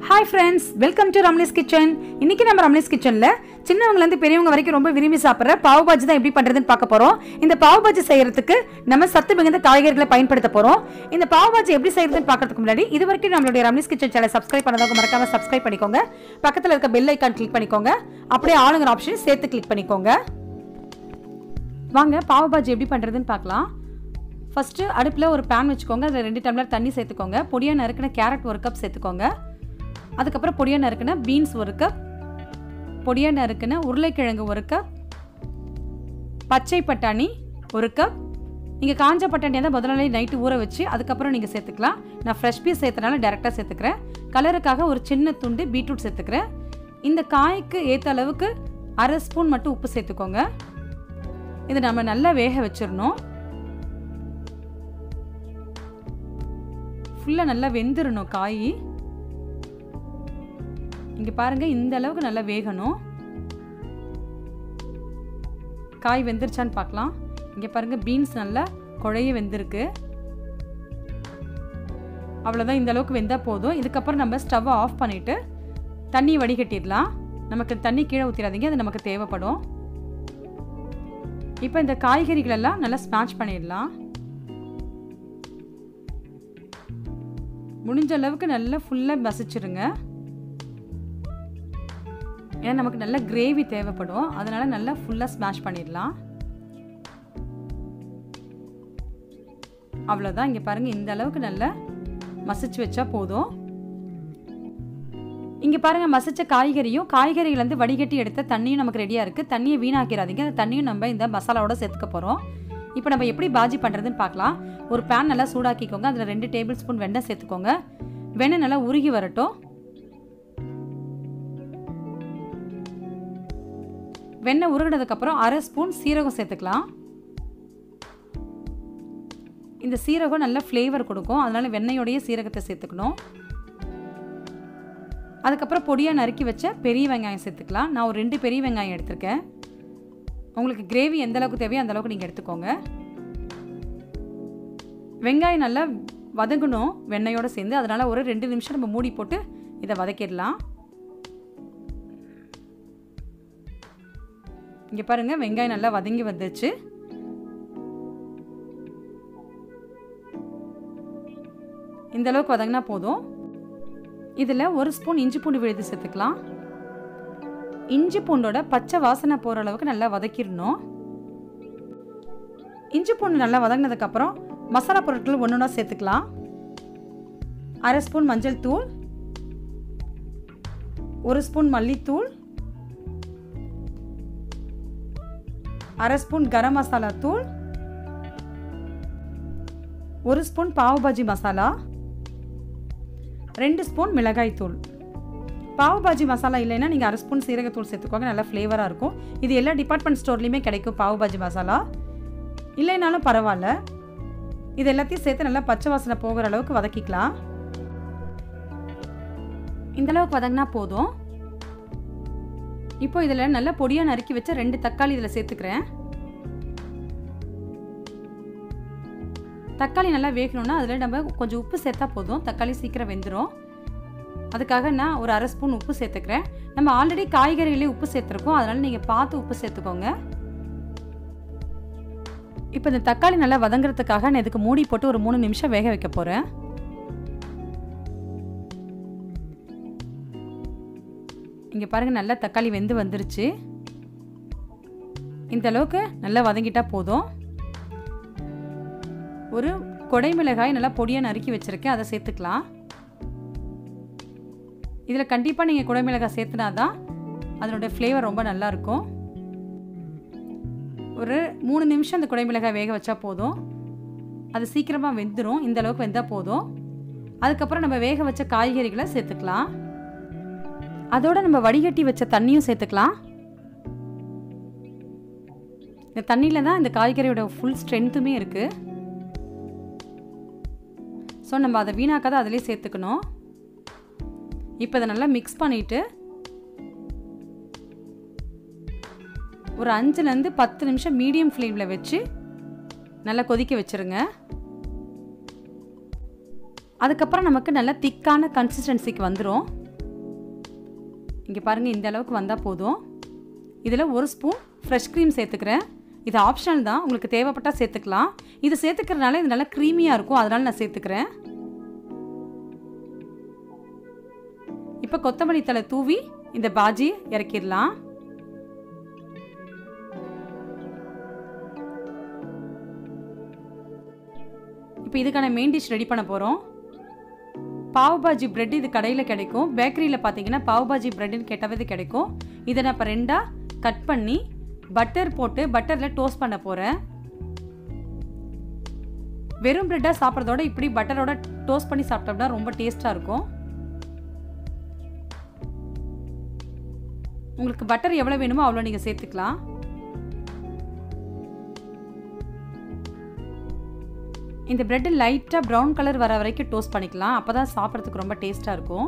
hi friends welcome to Ramli's kitchen இன்னைக்கு நம்ம ரம்லிஸ் கிச்சனில் சின்னவங்கலேருந்து பெரியவங்க வரைக்கும் ரொம்ப விரும்பி சாப்பிட்ற பாவ் பாஜி தான் எப்படி பண்ணுறதுன்னு பார்க்க போகிறோம் இந்த பாவ் பாஜி செய்யறதுக்கு நம்ம சத்து மிகுந்த காய்கறிகளை பயன்படுத்த போகிறோம் இந்த பாவ் பாஜி எப்படி செய்யறதுன்னு பார்க்கறதுக்கு முன்னாடி இது வரைக்கும் நம்மளுடைய ரம்லிஸ் கிச்சன் சேனல் சப்ஸ்கிரைப் பண்ணதவங்க மறக்காம சப்ஸ்கிரைப் பண்ணிக்கோங்க பக்கத்தில் இருக்க பெல் ஐக்கான் கிளிக் பண்ணிக்கோங்க அப்படியே ஆளுங்கிற ஆப்ஷன் சேர்த்து கிளிக் பண்ணிக்கோங்க வாங்க பாவ் பாஜி எப்படி பண்ணுறதுன்னு பார்க்கலாம் ஃபஸ்ட்டு அடுப்பில் ஒரு பேன் வச்சுக்கோங்க அதில் ரெண்டு டம்ளர் தண்ணி சேர்த்துக்கோங்க பொடியாக நறுக்கின கேரட் ஒரு கப் சேர்த்துக்கோங்க அதுக்கப்புறம் பொடியாக நறுக்கின பீன்ஸ் ஒரு கப் பொடியாக நறுக்கின உருளைக்கிழங்கு ஒரு கப் பச்சை பட்டாணி ஒரு கப் நீங்கள் காஞ்ச பட்டாணியாக தான் முதல் நாளே நைட்டு ஊற வச்சு அதுக்கப்புறம் நீங்கள் சேர்த்துக்கலாம் நான் ஃப்ரெஷ் பீஸ் சேர்த்தனால டேரெக்டாக சேர்த்துக்கிறேன் கலருக்காக ஒரு சின்ன துண்டு பீட்ரூட் சேர்த்துக்கிறேன் இந்த காய்க்கு ஏற்ற அளவுக்கு அரை ஸ்பூன் மட்டும் உப்பு சேர்த்துக்கோங்க இதை நம்ம நல்லா வேக வச்சிடணும் ஃபுல்லாக நல்லா வெந்துடணும் காய் இங்கே பாருங்க இந்த அளவுக்கு நல்லா வேகணும் காய் வெந்துருச்சான்னு பார்க்கலாம் இங்கே பாருங்க பீன்ஸ் நல்லா குழைய வெந்திருக்கு அவ்வளோதான் இந்த அளவுக்கு வெந்தால் போதும் இதுக்கப்புறம் நம்ம ஸ்டவ்வை ஆஃப் பண்ணிவிட்டு தண்ணி வடிகட்டிடலாம் நமக்கு தண்ணி கீழே ஊற்றிடாதீங்க அது நமக்கு தேவைப்படும் இப்போ இந்த காய்கறிகளெல்லாம் நல்லா ஸ்மாஷ் பண்ணிடலாம் முடிஞ்ச அளவுக்கு நல்லா ஃபுல்லாக மசிச்சிருங்க ஏன்னா நமக்கு நல்ல கிரேவி தேவைப்படும் அதனால நல்லா ஃபுல்லாக ஸ்மாஷ் பண்ணிடலாம் அவ்வளோதான் இங்கே பாருங்கள் இந்த அளவுக்கு நல்லா மசிச்சு வச்சா போதும் இங்கே பாருங்கள் மசிச்ச காய்கறியும் காய்கறிகள்லேருந்து வடிகட்டி எடுத்த தண்ணியும் நமக்கு ரெடியாக இருக்குது தண்ணியை வீணாக்கிறாதீங்க அந்த தண்ணியும் நம்ம இந்த மசாலாவோட சேர்த்துக்க போகிறோம் இப்போ நம்ம எப்படி பாஜி பண்ணுறதுன்னு பார்க்கலாம் ஒரு பேன் நல்லா சூடாக்கிக்கோங்க அதில் ரெண்டு டேபிள் ஸ்பூன் வெண்ணெய் சேர்த்துக்கோங்க வெண்ணெய் நல்லா உருகி வரட்டும் வெண்ணெய் உருகினதுக்கப்புறம் அரை ஸ்பூன் சீரகம் சேர்த்துக்கலாம் இந்த சீரகம் நல்ல ஃப்ளேவர் கொடுக்கும் அதனால வெண்ணெயோடைய சீரகத்தை சேர்த்துக்கணும் அதுக்கப்புறம் பொடியாக நறுக்கி வச்ச பெரிய வெங்காயம் சேர்த்துக்கலாம் நான் ஒரு ரெண்டு பெரிய வெங்காயம் எடுத்திருக்கேன் உங்களுக்கு கிரேவி எந்த அளவுக்கு தேவையோ அந்த அளவுக்கு நீங்கள் எடுத்துக்கோங்க வெங்காயம் நல்லா வதங்கணும் வெண்ணெயோடு சேர்ந்து அதனால் ஒரு ரெண்டு நிமிஷம் நம்ம மூடி போட்டு இதை வதக்கிடலாம் இங்கே பாருங்கள் வெங்காயம் நல்லா வதங்கி வந்துச்சு இந்த அளவுக்கு வதங்கினா போதும் இதில் ஒரு ஸ்பூன் இஞ்சி பூண்டு விழுது சேர்த்துக்கலாம் இஞ்சி பூண்டோட பச்சை வாசனை போகிற அளவுக்கு நல்லா வதக்கிடணும் இஞ்சி பூண்டு நல்லா வதங்கினதுக்கப்புறம் மசாலா பொருட்கள் ஒன்று ஒன்றா சேர்த்துக்கலாம் அரை ஸ்பூன் மஞ்சள் தூள் ஒரு ஸ்பூன் மல்லித்தூள் அரை ஸ்பூன் கரம் மசாலா தூள் ஒரு ஸ்பூன் பாவ் பாஜி மசாலா ரெண்டு ஸ்பூன் மிளகாய் தூள் பாவ் பாஜி மசாலா இல்லைன்னா நீங்கள் அரை ஸ்பூன் சீரகத்தூள் சேர்த்துக்கோங்க நல்லா ஃப்ளேவராக இருக்கும் இது எல்லா டிபார்ட்மெண்ட் ஸ்டோர்லேயுமே கிடைக்கும் பாவ் பாஜி மசாலா இல்லைனாலும் பரவாயில்ல இது எல்லாத்தையும் சேர்த்து நல்லா பச்சை வாசனை போகிற அளவுக்கு வதக்கிக்கலாம் இந்த அளவுக்கு வதங்கினா போதும் இப்போ இதில் நல்லா பொடியாக நறுக்கி வச்ச ரெண்டு தக்காளி இதில் சேர்த்துக்கிறேன் தக்காளி நல்லா வேகணும்னா அதில் நம்ம கொஞ்சம் உப்பு சேர்த்தா போதும் தக்காளி சீக்கிரம் வெந்துடும் அதுக்காக நான் ஒரு அரை ஸ்பூன் உப்பு சேர்த்துக்கிறேன் நம்ம ஆல்ரெடி காய்கறிகளே உப்பு சேர்த்துருக்கோம் அதனால் நீங்கள் பார்த்து உப்பு சேர்த்துக்கோங்க இப்போ இந்த தக்காளி நல்லா வதங்குறதுக்காக நான் இதுக்கு மூடி போட்டு ஒரு மூணு நிமிஷம் வேக வைக்க போகிறேன் இங்கே பாருங்கள் நல்லா தக்காளி வெந்து வந்துருச்சு இந்த அளவுக்கு நல்லா வதங்கிட்டா போதும் ஒரு கொடை மிளகாய் நல்லா பொடியாக நறுக்கி வச்சுருக்கேன் அதை சேர்த்துக்கலாம் இதில் கண்டிப்பாக நீங்கள் குடை மிளகாய் சேர்த்துனா தான் அதனுடைய ஃப்ளேவர் ரொம்ப நல்லாயிருக்கும் ஒரு மூணு நிமிஷம் அந்த குடை மிளகாய் வேக வச்சா போதும் அது சீக்கிரமாக வெந்துடும் இந்த அளவுக்கு வெந்தால் போதும் அதுக்கப்புறம் நம்ம வேக வச்ச காய்கறிகளை சேர்த்துக்கலாம் அதோட நம்ம வடிகட்டி வச்ச தண்ணியும் சேர்த்துக்கலாம் இந்த தண்ணியில் தான் இந்த காய்கறியோட ஃபுல் ஸ்ட்ரென்த்துமே இருக்குது ஸோ நம்ம அதை வீணாக்காத அதிலே சேர்த்துக்கணும் இப்போ இதை நல்லா மிக்ஸ் பண்ணிவிட்டு ஒரு அஞ்சுலேருந்து பத்து நிமிஷம் மீடியம் ஃப்ளேமில் வச்சு நல்லா கொதிக்க வச்சுருங்க அதுக்கப்புறம் நமக்கு நல்ல திக்கான கன்சிஸ்டன்சிக்கு வந்துடும் இங்கே பாருங்கள் இந்த அளவுக்கு வந்தால் போதும் இதில் ஒரு ஸ்பூன் ஃப்ரெஷ் க்ரீம் சேர்த்துக்கிறேன் இது ஆப்ஷனல் தான் உங்களுக்கு தேவைப்பட்டால் சேர்த்துக்கலாம் இது சேர்த்துக்கிறதுனால இது நல்லா க்ரீமியாக இருக்கும் அதனால் நான் சேர்த்துக்கிறேன் இப்போ கொத்தமல்லி தலை தூவி இந்த பாஜி இறக்கிடலாம் இப்போ இதுக்கான மெயின் டிஷ் ரெடி பண்ண போகிறோம் பாவ் பாஜி பிரெட் இது கடையில் கிடைக்கும் பேக்கரியில் பார்த்தீங்கன்னா பாவ் பாஜி பிரெட்னு கேட்டாவே இது கிடைக்கும் இதை நான் இப்போ ரெண்டாக கட் பண்ணி பட்டர் போட்டு பட்டரில் டோஸ்ட் பண்ண போகிறேன் வெறும் பிரெட்டாக சாப்பிட்றதோட இப்படி பட்டரோட டோஸ்ட் பண்ணி சாப்பிட்டோம்னா ரொம்ப டேஸ்ட்டாக இருக்கும் உங்களுக்கு பட்டர் எவ்வளோ வேணுமோ அவ்வளோ நீங்கள் சேர்த்துக்கலாம் இந்த பிரெட்டு லைட்டாக ப்ரௌன் கலர் வர வரைக்கும் டோஸ்ட் பண்ணிக்கலாம் அப்போ தான் சாப்பிட்றதுக்கு ரொம்ப டேஸ்ட்டாக இருக்கும்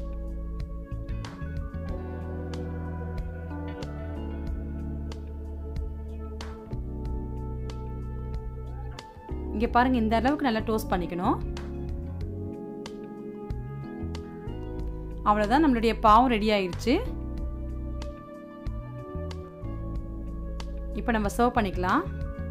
இங்கே பாருங்கள் இந்த அளவுக்கு நல்லா டோஸ்ட் பண்ணிக்கணும் அவ்வளோதான் நம்மளுடைய பாவம் ரெடி ஆயிடுச்சு இப்போ நம்ம சர்வ் பண்ணிக்கலாம்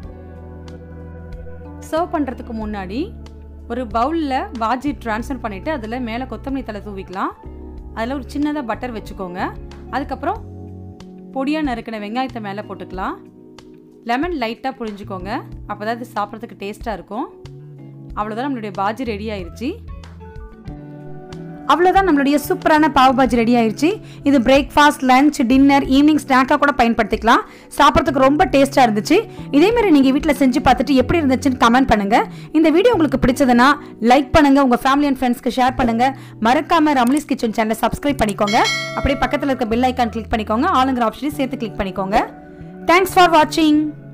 சர்வ் பண்ணுறதுக்கு முன்னாடி ஒரு பவுலில் பாஜி ட்ரான்ஸ்ஃபர் பண்ணிவிட்டு அதில் மேலே கொத்தமல்லி தலை தூவிக்கலாம் அதில் ஒரு சின்னதாக பட்டர் வச்சுக்கோங்க அதுக்கப்புறம் பொடியாக நறுக்கின வெங்காயத்தை மேலே போட்டுக்கலாம் லெமன் லைட்டாக புழிஞ்சுக்கோங்க அப்போ தான் இது சாப்பிட்றதுக்கு டேஸ்ட்டாக இருக்கும் அவ்வளோதான் நம்மளுடைய பாஜி ரெடி ஆயிடுச்சு அவ்வளோதான் நம்மளுடைய சூப்பரான பாவ் பாஜி ரெடி ஆயிடுச்சு இது பிரேக்ஃபாஸ்ட் லஞ்ச் டின்னர் ஈவினிங் ஸ்நாக்காக கூட பயன்படுத்திக்கலாம் சாப்பிட்றதுக்கு ரொம்ப டேஸ்ட்டாக இருந்துச்சு இதேமாதிரி நீங்கள் வீட்டில் செஞ்சு பார்த்துட்டு எப்படி இருந்துச்சுன்னு கமெண்ட் பண்ணுங்கள் இந்த வீடியோ உங்களுக்கு பிடிச்சதுன்னா லைக் பண்ணுங்கள் உங்கள் ஃபேமிலி அண்ட் ஃப்ரெண்ட்ஸ்க்கு ஷேர் பண்ணுங்கள் மறக்காமல் ரம்லிஸ் கிச்சன் சேனலை சப்ஸ்கிரைப் பண்ணிக்கோங்க அப்படியே பக்கத்தில் இருக்க பெல் ஐக்கான் கிளிக் பண்ணிக்கோங்க ஆளுங்கிற ஆப்ஷனையும் சேர்த்து கிளிக் பண்ணிக்கோங்க தேங்க்ஸ் ஃபார் வாட்சிங்